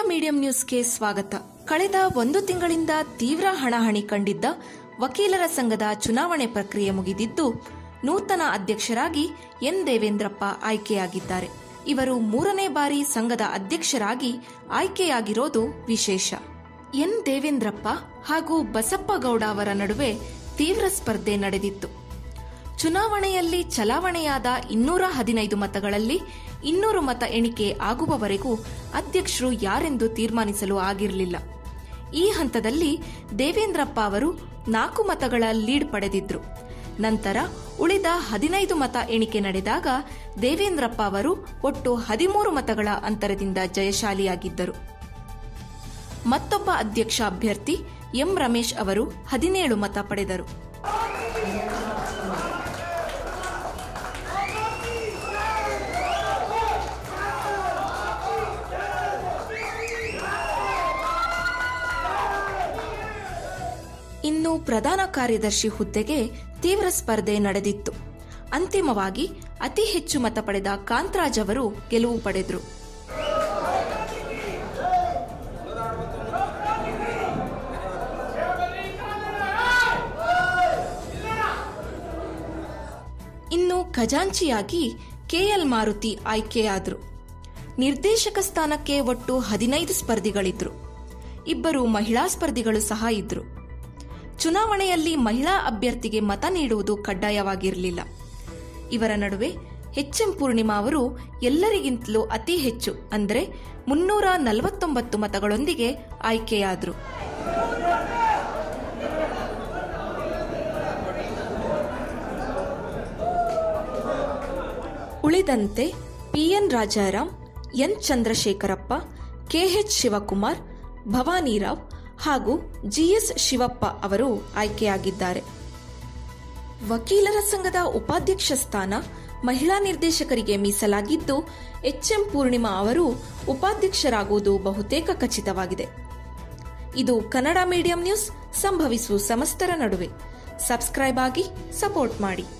medium ನ್ಯೂಸ್ಗೆ ಸ್ವಾಗತ ಕಳೆದ ಒಂದು ತಿಂಗಳಿಂದ ತೀವ್ರ ಹಣಾಹಣಿ ಕಂಡಿದ್ದ ವಕೀಲರ ಸಂಘದ ಚುನಾವಣೆ ಪ್ರಕ್ರಿಯೆ ಮುಗಿದಿದ್ದು ನೂತನ ಅಧ್ಯಕ್ಷರಾಗಿ ಎನ್ ದೇವೇಂದ್ರಪ್ಪ ಆಯ್ಕೆಯಾಗಿದ್ದಾರೆ ಇವರು ಮೂರನೇ ಬಾರಿ ಸಂಘದ ಅಧ್ಯಕ್ಷರಾಗಿ ಆಯ್ಕೆಯಾಗಿರೋದು ವಿಶೇಷ ಎನ್ ದೇವೇಂದ್ರಪ್ಪ ಹಾಗೂ ಬಸಪ್ಪ ಗೌಡ ಅವರ ನಡುವೆ ತೀವ್ರ ಸ್ಪರ್ಧೆ ನಡೆದಿತ್ತು ಚುನಾವಣೆಯಲ್ಲಿ ಚಲಾವಣೆಯಾದ ಇನ್ನೂರ ಹದಿನೈದು ಮತಗಳಲ್ಲಿ ಇನ್ನೂರು ಮತ ಎಣಿಕೆ ಆಗುವವರೆಗೂ ಅಧ್ಯಕ್ಷರು ಯಾರೆಂದು ತೀರ್ಮಾನಿಸಲು ಆಗಿರಲಿಲ್ಲ ಈ ಹಂತದಲ್ಲಿ ದೇವೇಂದ್ರಪ್ಪ ಅವರು ನಾಲ್ಕು ಮತಗಳ ಲೀಡ್ ಪಡೆದಿದ್ರು ನಂತರ ಉಳಿದ ಹದಿನೈದು ಮತ ಎಣಿಕೆ ನಡೆದಾಗ ದೇವೇಂದ್ರಪ್ಪ ಅವರು ಒಟ್ಟು ಹದಿಮೂರು ಮತಗಳ ಅಂತರದಿಂದ ಜಯಶಾಲಿಯಾಗಿದ್ದರು ಮತ್ತೊಬ್ಬ ಅಧ್ಯಕ್ಷ ಅಭ್ಯರ್ಥಿ ಎಂ ರಮೇಶ್ ಅವರು ಹದಿನೇಳು ಮತ ಪಡೆದರು ಇನ್ನು ಪ್ರಧಾನ ಕಾರ್ಯದರ್ಶಿ ಹುದ್ದೆಗೆ ತೀವ್ರ ಸ್ಪರ್ಧೆ ನಡೆದಿತ್ತು ಅಂತಿಮವಾಗಿ ಅತಿ ಹೆಚ್ಚು ಮತ ಪಡೆದ ಕಾಂತರಾಜ್ ಅವರು ಗೆಲುವು ಪಡೆದರು ಇನ್ನು ಖಜಾಂಚಿಯಾಗಿ ಕೆಎಲ್ ಮಾರುತಿ ಆಯ್ಕೆಯಾದರು ನಿರ್ದೇಶಕ ಸ್ಥಾನಕ್ಕೆ ಒಟ್ಟು ಹದಿನೈದು ಸ್ಪರ್ಧಿಗಳಿದ್ರು ಇಬ್ಬರು ಮಹಿಳಾ ಸ್ಪರ್ಧಿಗಳು ಸಹ ಇದ್ರು ಚುನಾವಣೆಯಲ್ಲಿ ಮಹಿಳಾ ಅಭ್ಯರ್ಥಿಗೆ ಮತ ನೀಡುವುದು ಕಡ್ಡಾಯವಾಗಿರಲಿಲ್ಲ ಇವರ ನಡುವೆ ಎಚ್ಎಂ ಪೂರ್ಣಿಮಾ ಅವರು ಎಲ್ಲರಿಗಿಂತಲೂ ಅತಿ ಹೆಚ್ಚು ಅಂದರೆ ಮುನ್ನೂರ ನಲವತ್ತೊಂಬತ್ತು ಮತಗಳೊಂದಿಗೆ ಆಯ್ಕೆಯಾದರು ಉಳಿದಂತೆ PN Rajaram N Chandrashekarappa KH Shivakumar Bhavanirao ಹಾಗೂ ಜಿಎಸ್ ಶಿವಪ್ಪ ಅವರು ಆಯ್ಕೆಯಾಗಿದ್ದಾರೆ ವಕೀಲರ ಸಂಘದ ಉಪಾಧ್ಯಕ್ಷ ಸ್ಥಾನ ಮಹಿಳಾ ನಿರ್ದೇಶಕರಿಗೆ ಮೀಸಲಾಗಿದ್ದು ಎಚ್ಎಂ ಪೂರ್ಣಿಮಾ ಅವರು ಉಪಾಧ್ಯಕ್ಷರಾಗುವುದು ಬಹುತೇಕ ಖಚಿತವಾಗಿದೆ ಇದು ಕನ್ನಡ ಮೀಡಿಯಂ ನ್ಯೂಸ್ ಸಂಭವಿಸುವ ಸಮಸ್ತರ ನಡುವೆ ಸಬ್ಸ್ಕ್ರೈಬ್ ಆಗಿ ಸಪೋರ್ಟ್ ಮಾಡಿ